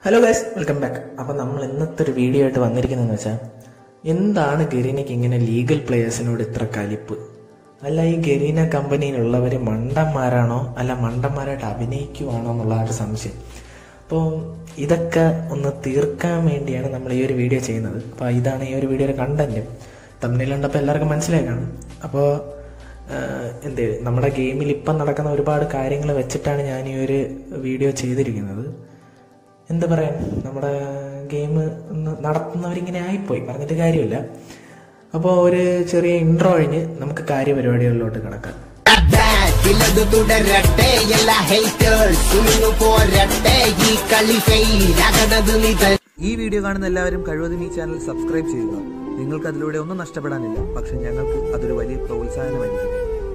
hello guys welcome back അപ്പോൾ നമ്മൾ ഇന്നത്തെ ഒരു വീഡിയോ ആയിട്ട് വന്നിരിക്കുന്നതെന്ന് വെച്ചാൽ എന്താണ് ഗരീനയ്ക്ക് ഇങ്ങനെ ലീഗൽ പ്ലേയേഴ്സിനോട് ഇത്ര കലിപ്പ് അല്ല ഈ ഗരീന കമ്പനിയിലുള്ളവർ മണ്ടന്മാരാണോ അല്ല മണ്ടന്മാരായിട്ട് അഭിനയിക്കുവാണോ എന്നുള്ള ആ ഒരു സംശയം അപ്പോൾ ഇതൊക്കെ ഒന്ന് തീർക്കാൻ വേണ്ടിയാണ് നമ്മൾ ഈ ഒരു വീഡിയോ ചെയ്യുന്നത് അപ്പോൾ ഇതാണ് ഈ ഒരു വീഡിയോയുടെ കണ്ടന്റ് തമ്മിലുണ്ടപ്പോൾ എല്ലാവർക്കും മനസ്സിലായി കാണും അപ്പോൾ എന്ത് നമ്മുടെ ഗെയിമിൽ ഇപ്പം നടക്കുന്ന ഒരുപാട് കാര്യങ്ങൾ വെച്ചിട്ടാണ് ഞാൻ ഈ ഒരു വീഡിയോ ചെയ്തിരിക്കുന്നത് എന്താ പറയാ നമ്മുടെ ഗെയിം നടത്തുന്നവരിങ്ങനെ ആയിപ്പോയി പറഞ്ഞിട്ട് കാര്യമില്ല അപ്പോൾ ഒരു ചെറിയ ഇൻട്രോ കഴിഞ്ഞ് നമുക്ക് കാര്യപരിപാടികളിലോട്ട് കിടക്കാം ഇല്ലത് തുടരട്ടെ എല്ലാ ഹേറ്റേഴ്സ് തുണിഞ്ഞു പോരട്ടെ ഈ കളി ഫെയിലാകണത് നീ തന്നെ ഈ വീഡിയോ കാണുന്ന എല്ലാവരും കഴിവതും ഈ ചാനൽ സബ്സ്ക്രൈബ് ചെയ്യുക നിങ്ങൾക്ക് അതിലൂടെ ഒന്നും നഷ്ടപ്പെടാനില്ല പക്ഷെ ഞങ്ങൾക്ക് അതൊരു വലിയ പ്രോത്സാഹനമായിരിക്കും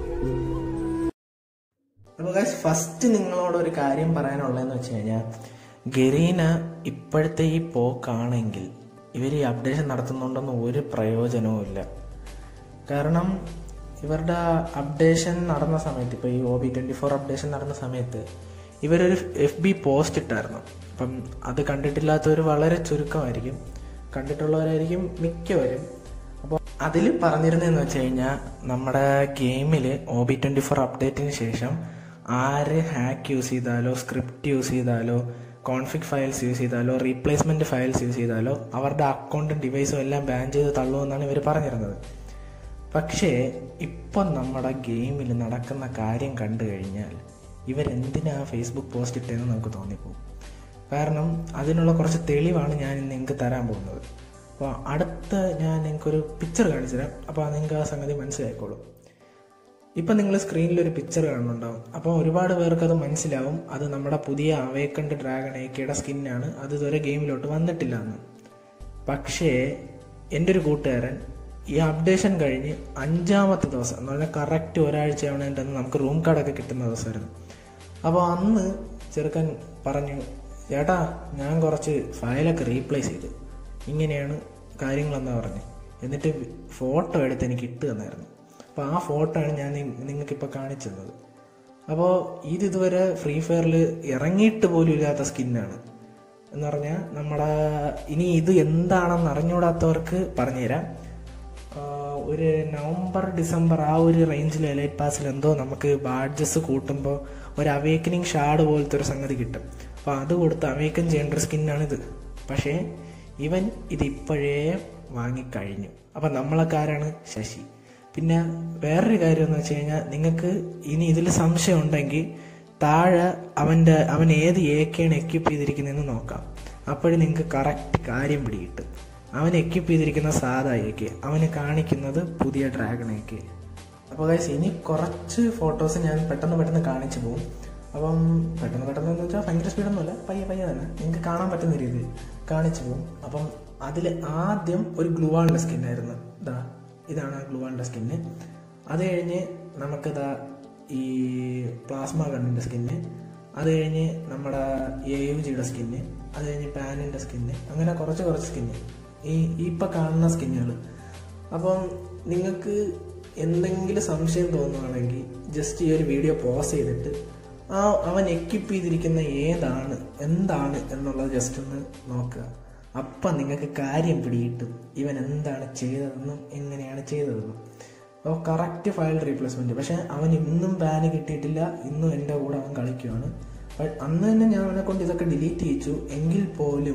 അപ്പോൾ ഗൈസ് ഫസ്റ്റ് നിങ്ങളോട് ഒരു കാര്യം പറയാനുള്ളതെന്ന് വെച്ച് കഴിഞ്ഞാൽ ഗരീന ഇപ്പോഴത്തെ ഈ പോക്കാണെങ്കിൽ ഇവർ ഈ അപ്ഡേഷൻ നടത്തുന്നുണ്ടെന്ന് ഒരു പ്രയോജനവും ഇല്ല കാരണം ഇവരുടെ അപ്ഡേഷൻ നടന്ന സമയത്ത് ഇപ്പോൾ ഈ O B twenty four updation നടന്ന സമയത്ത് ഇവരൊരു എഫ് ബി പോസ്റ്റ് ഇട്ടായിരുന്നു അപ്പം അത് കണ്ടിട്ടില്ലാത്തവർ വളരെ ചുരുക്കമായിരിക്കും കണ്ടിട്ടുള്ളവരായിരിക്കും മിക്കവരും അപ്പോൾ അതിൽ പറഞ്ഞിരുന്നതെന്ന് വെച്ച് കഴിഞ്ഞാൽ നമ്മുടെ ഗെയിമിൽ ഒ ബി ട്വൻറ്റി ഫോർ അപ്ഡേറ്റിന് ശേഷം ആര് ഹാക്ക് യൂസ് ചെയ്താലോ സ്ക്രിപ്റ്റ് യൂസ് ചെയ്താലോ കോൺഫിക് ഫയൽസ് യൂസ് ചെയ്താലോ റീപ്ലേസ്മെൻറ്റ് ഫയൽസ് യൂസ് ചെയ്താലോ അവരുടെ അക്കൗണ്ടും ഡിവൈസും എല്ലാം ബാൻ ചെയ്ത് തള്ളുമെന്നാണ് ഇവർ പറഞ്ഞിരുന്നത് പക്ഷേ ഇപ്പം നമ്മുടെ ഗെയിമിൽ നടക്കുന്ന കാര്യം കണ്ടു കഴിഞ്ഞാൽ ഇവരെന്തിനാ ഫേസ്ബുക്ക് പോസ്റ്റ് ഇട്ടതെന്ന് നമുക്ക് തോന്നിപ്പോകും കാരണം അതിനുള്ള കുറച്ച് തെളിവാണ് ഞാൻ ഇന്ന് നിങ്ങൾക്ക് തരാൻ പോകുന്നത് അപ്പോൾ അടുത്ത ഞാൻ നിങ്ങൾക്കൊരു പിക്ചർ കാണിച്ചു തരാം അപ്പോൾ നിങ്ങൾക്ക് ആ സംഗതി മനസ്സിലായിക്കോളും ഇപ്പം നിങ്ങൾ സ്ക്രീനിൽ ഒരു പിക്ചർ കാണുന്നുണ്ടാവും അപ്പോൾ ഒരുപാട് പേർക്ക് അത് മനസ്സിലാവും അത് നമ്മുടെ പുതിയ അവേക്കണ്ട് ഡ്രാഗൺ ഏക്കയുടെ സ്കിന്നാണ് അത് ഇതുവരെ ഗെയിമിലോട്ട് വന്നിട്ടില്ല എന്ന് പക്ഷേ എൻ്റെ ഒരു കൂട്ടുകാരൻ ഈ അപ്ഡേഷൻ കഴിഞ്ഞ് അഞ്ചാമത്തെ ദിവസം എന്ന് പറഞ്ഞാൽ കറക്റ്റ് ഒരാഴ്ച ആവണേണ്ടെന്ന് നമുക്ക് റൂം കാർഡൊക്കെ കിട്ടുന്ന ദിവസമായിരുന്നു അപ്പോൾ അന്ന് ചെറുക്കൻ പറഞ്ഞു ചേട്ടാ ഞാൻ കുറച്ച് ഫയലൊക്കെ റീപ്ലേസ് ചെയ്തു ഇങ്ങനെയാണ് കാര്യങ്ങളെന്നാ പറഞ്ഞു എന്നിട്ട് ഫോട്ടോ എടുത്ത് എനിക്ക് ഇട്ട് തന്നായിരുന്നു അപ്പോൾ ആ ഫോട്ടോ ആണ് ഞാൻ നിങ്ങൾക്കിപ്പോൾ കാണിച്ചു തന്നത് അപ്പോൾ ഇത് ഇതുവരെ ഫ്രീ ഫയറിൽ ഇറങ്ങിയിട്ട് പോലും ഇല്ലാത്ത സ്കിന്നാണ് എന്ന് പറഞ്ഞാൽ നമ്മുടെ ഇനി ഇത് എന്താണെന്ന് അറിഞ്ഞുകൂടാത്തവർക്ക് പറഞ്ഞുതരാം ആഹ് ഒരു നവംബർ ഡിസംബർ ആ ഒരു റേഞ്ചിൽ എലൈറ്റ് പാസിൽ എന്തോ നമുക്ക് ബാഡ്ജസ് കൂട്ടുമ്പോൾ ഒരു അവേക്കനിങ് ഷാഡ് പോലത്തെ ഒരു സംഗതി കിട്ടും അപ്പോൾ അത് കൊടുത്ത് അവേക്കൻ ചെയ്യേണ്ട ഒരു സ്കിന്നാണിത് പക്ഷേ ഇവൻ ഇത് ഇപ്പോഴേ വാങ്ങിക്കഴിഞ്ഞു അപ്പം നമ്മളൊക്കെ ആരാണ് ശശി പിന്നെ വേറൊരു കാര്യം എന്ന് വെച്ച് കഴിഞ്ഞാൽ നിങ്ങൾക്ക് ഇനി ഇതിൽ സംശയം ഉണ്ടെങ്കിൽ താഴെ അവൻ്റെ അവൻ ഏത് ഏക്കയാണ് എക്യുപ്പ് ചെയ്തിരിക്കുന്നതെന്ന് നോക്കാം അപ്പോഴും നിങ്ങൾക്ക് കറക്റ്റ് കാര്യം പിടികിട്ടും അവൻ എക്യുപ്പ് ചെയ്തിരിക്കുന്ന സാധാ ഏക്ക് അവന് കാണിക്കുന്നത് പുതിയ ഡ്രാഗൺ ഏക്ക് അപ്പോൾ ഗൈസ് ഇനി കുറച്ച് ഫോട്ടോസ് ഞാൻ പെട്ടെന്ന് പെട്ടെന്ന് കാണിച്ചു പോകും അപ്പം പെട്ടെന്ന് പെട്ടെന്ന് എന്ന് വെച്ചാൽ ഭയങ്കര സ്പീഡൊന്നുമില്ല പയ്യെ പയ്യെ തന്നെ നിങ്ങൾക്ക് കാണാൻ പറ്റുന്ന രീതിയിൽ കാണിച്ചു പോകും അപ്പം അതിൽ ആദ്യം ഒരു ഗ്ലൂവാളിൻ്റെ സ്കിന്നായിരുന്നു ഇതാ ഇതാണ് ആ ഗ്ലൂവാളിൻ്റെ സ്കിന്ന് അത് കഴിഞ്ഞ് നമുക്കിതാ ഈ പ്ലാസ്മ ഗണ്ണിൻ്റെ സ്കിന്ന് അത് കഴിഞ്ഞ് നമ്മുടെ എ യു ജിയുടെ സ്കിന്ന് അത് കഴിഞ്ഞ് പാനിൻ്റെ സ്കിന്ന് അങ്ങനെ കുറച്ച് കുറച്ച് സ്കിന്ന് ഈ ഈ ഇപ്പം കാണുന്ന സ്കിന്നുകൾ അപ്പം നിങ്ങൾക്ക് എന്തെങ്കിലും സംശയം തോന്നുകയാണെങ്കിൽ ജസ്റ്റ് ഈ ഒരു വീഡിയോ പോസ് ചെയ്തിട്ട് ആ അവൻ എക്യുപ്പ് ചെയ്തിരിക്കുന്ന ഏതാണ് എന്താണ് എന്നുള്ളത് ജസ്റ്റ് ഒന്ന് നോക്കുക അപ്പം നിങ്ങൾക്ക് കാര്യം പിടികിട്ടും ഇവൻ എന്താണ് ചെയ്തതെന്നും എങ്ങനെയാണ് ചെയ്തതെന്നും അപ്പോൾ കറക്റ്റ് ഫയൽ റീപ്ലേസ്മെൻറ്റ് പക്ഷേ അവൻ ഇന്നും ബാന് കിട്ടിയിട്ടില്ല ഇന്നും എൻ്റെ കൂടെ അവൻ കളിക്കുവാണ് ബട്ട് അന്ന് തന്നെ ഞാൻ അവനെ കൊണ്ട് ഇതൊക്കെ ഡിലീറ്റ് ചെയ്യിച്ചു എങ്കിൽ പോലും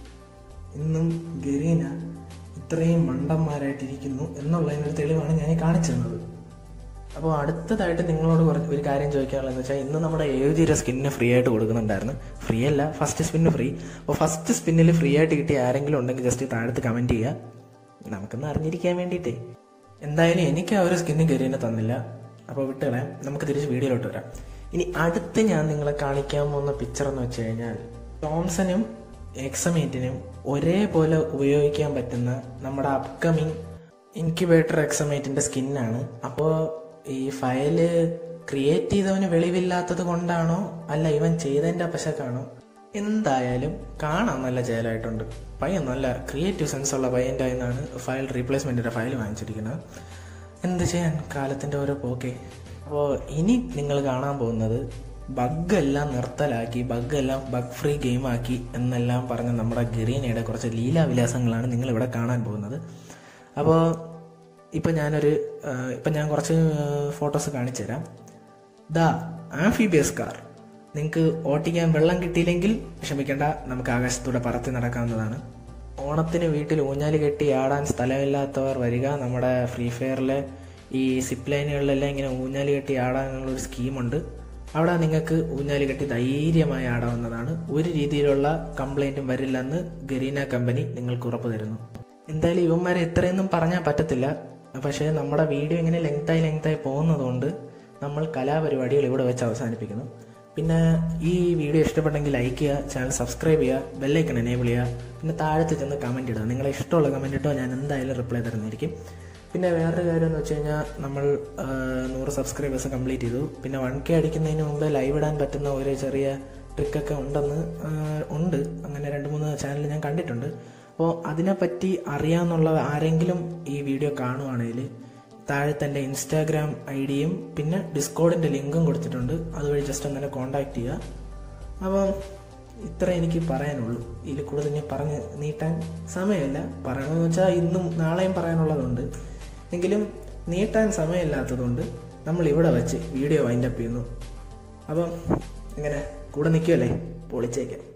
ഇന്നും ഗരീന ഇത്രയും മണ്ടന്മാരായിട്ടിരിക്കുന്നു എന്നുള്ളതിനൊരു തെളിവാണ് ഞാൻ ഈ കാണിച്ചു തന്നത് അപ്പോൾ അടുത്തതായിട്ട് നിങ്ങളോട് കുറച്ച് ഒരു കാര്യം ചോദിക്കാനുള്ളതെന്ന് വെച്ചാൽ ഇന്ന് നമ്മുടെ ഏഴ് ജീരോ സ്കിന്നിന് ഫ്രീ ആയിട്ട് കൊടുക്കുന്നുണ്ടായിരുന്നു ഫ്രീ അല്ല ഫസ്റ്റ് സ്പിന്ന് ഫ്രീ അപ്പോൾ ഫസ്റ്റ് സ്പിന്നിൽ ഫ്രീ ആയിട്ട് കിട്ടിയ ആരെങ്കിലും ഉണ്ടെങ്കിൽ ജസ്റ്റ് താഴത്ത് കമൻറ്റ് ചെയ്യുക നമുക്കൊന്ന് അറിഞ്ഞിരിക്കാൻ വേണ്ടിയിട്ടേ എന്തായാലും എനിക്ക് ആ ഒരു സ്കിന്ന് ഗരീനെ തന്നില്ല അപ്പോൾ വിട്ടുകളയാം നമുക്ക് തിരിച്ച് വീഡിയോയിലോട്ട് വരാം ഇനി അടുത്ത് ഞാൻ നിങ്ങളെ കാണിക്കാൻ പോകുന്ന പിക്ചർ എന്ന് വെച്ച് കഴിഞ്ഞാൽ ടോംസനും എക്സമേറ്റിനും ഒരേപോലെ ഉപയോഗിക്കാൻ പറ്റുന്ന നമ്മുടെ അപ്കമിങ് ഇൻക്യുബേറ്റർ എക്സമേറ്റിന്റെ സ്കിന്നാണ് അപ്പോൾ ഈ ഫയല് ക്രിയേറ്റ് ചെയ്തവന് വെളിവില്ലാത്തത് കൊണ്ടാണോ അല്ല ഇവൻ ചെയ്തതിന്റെ പശക്കാണോ എന്തായാലും കാണാൻ നല്ല ജയലായിട്ടുണ്ട് പയ്യൻ നല്ല ക്രിയേറ്റീവ് സെൻസ് ഉള്ള പയ്യൻ്റെ നിന്നാണ് ഫയൽ റീപ്ലേസ്മെൻറ്റിൻ്റെ ഫയൽ വാങ്ങിച്ചിരിക്കുന്നത് എന്ത് ചെയ്യാൻ കാലത്തിൻ്റെ ഓരോ പോക്കെ അപ്പോൾ ഇനി നിങ്ങൾ കാണാൻ പോകുന്നത് ബഗ് എല്ലാം നിർത്തലാക്കി ബഗ് എല്ലാം ബഗ് ഫ്രീ ഗെയിമാക്കി എന്നെല്ലാം പറഞ്ഞ് നമ്മുടെ ഗരീനയുടെ കുറച്ച് ലീലാവിലാസങ്ങളാണ് നിങ്ങൾ ഇവിടെ കാണാൻ പോകുന്നത് അപ്പോൾ ഇപ്പം ഞാനൊരു ആ, ഇപ്പം ഞാൻ കുറച്ച് ഫോട്ടോസ് കാണിച്ചു തരാം ദാ ആംഫിബിയസ് കാർ നിങ്ങൾക്ക് ഓട്ടിക്കാൻ വെള്ളം കിട്ടിയില്ലെങ്കിൽ വിഷമിക്കേണ്ട നമുക്ക് ആകാശത്തൂടെ പറത്തി നടക്കാവുന്നതാണ് ഓണത്തിന് വീട്ടിൽ ഊഞ്ഞാല് കെട്ടി ആടാൻ സ്ഥലമില്ലാത്തവർ വരിക നമ്മുടെ ഫ്രീ ഫയറിലെ ഈ സിപ്പ് ലൈനുകളിലെല്ലാം ഇങ്ങനെ ഊഞ്ഞാല് കെട്ടി ആടാനുള്ള ഒരു സ്കീമുണ്ട് അവിടെ നിങ്ങൾക്ക് ഊഞ്ഞാല് കെട്ടി ധൈര്യമായി ആടാവുന്നതാണ് ഒരു രീതിയിലുള്ള കംപ്ലൈന്റും വരില്ലെന്ന് ഗരീന കമ്പനി നിങ്ങൾക്ക് ഉറപ്പ് തരുന്നു എന്തായാലും ഇവന്മാരെ ഇത്രയൊന്നും പറഞ്ഞാൽ പറ്റത്തില്ല പക്ഷേ നമ്മുടെ വീഡിയോ ഇങ്ങനെ ലെങ്തായി ലെങ്തായി പോകുന്നതുകൊണ്ട് നമ്മൾ കലാപരിപാടികൾ ഇവിടെ വെച്ച് അവസാനിപ്പിക്കുന്നു പിന്നെ ഈ വീഡിയോ ഇഷ്ടപ്പെട്ടെങ്കിൽ ലൈക്ക് ചെയ്യുക ചാനൽ സബ്സ്ക്രൈബ് ചെയ്യുക ബെല്ലൈക്കൺ എനേബിൾ ചെയ്യുക പിന്നെ താഴത്ത് ചെന്ന് കമൻറ്റ് ഇടുക നിങ്ങളെ ഇഷ്ടമുള്ള കമൻറ്റ് ഇട്ടോ ഞാൻ എന്തായാലും റിപ്ലൈ തരുന്നതായിരിക്കും പിന്നെ വേറൊരു കാര്യം എന്ന് വെച്ച് കഴിഞ്ഞാൽ നമ്മൾ ആ, നൂറ് സബ്സ്ക്രൈബേഴ്സ് കംപ്ലീറ്റ് ചെയ്തു പിന്നെ വൺ കെ അടിക്കുന്നതിന് മുമ്പ് ലൈവ് ഇടാൻ പറ്റുന്ന ഒരു ചെറിയ ട്രിക്കൊക്കെ ഉണ്ടെന്ന് ആ, ഉണ്ട് അങ്ങനെ രണ്ട് മൂന്ന് ചാനൽ ഞാൻ കണ്ടിട്ടുണ്ട് അപ്പോൾ അതിനെപ്പറ്റി അറിയാമെന്നുള്ള ആരെങ്കിലും ഈ വീഡിയോ കാണുവാണെങ്കിൽ താഴത്തെ എൻ്റെ ഇൻസ്റ്റാഗ്രാം ഐ ഡിയും പിന്നെ ഡിസ്കോഡിൻ്റെ ലിങ്കും കൊടുത്തിട്ടുണ്ട് അതുവഴി ജസ്റ്റ് ഒന്ന് കോൺടാക്ട് ചെയ്യുക അപ്പം ഇത്ര എനിക്ക് പറയാനുള്ളൂ ഇതിൽ കൂടുതൽ ഇനി പറഞ്ഞ് നീട്ടാൻ സമയമില്ല പറയണമെന്ന് വെച്ചാൽ ഇന്നും നാളെയും പറയാനുള്ളതുണ്ട് എങ്കിലും നീട്ടാൻ സമയമില്ലാത്തതുകൊണ്ട് നമ്മൾ ഇവിടെ വെച്ച് വീഡിയോ വൈൻഡപ്പ് ചെയ്യുന്നു അപ്പം ഇങ്ങനെ കൂടെ നിൽക്കുമല്ലേ പൊളിച്ചേക്കാം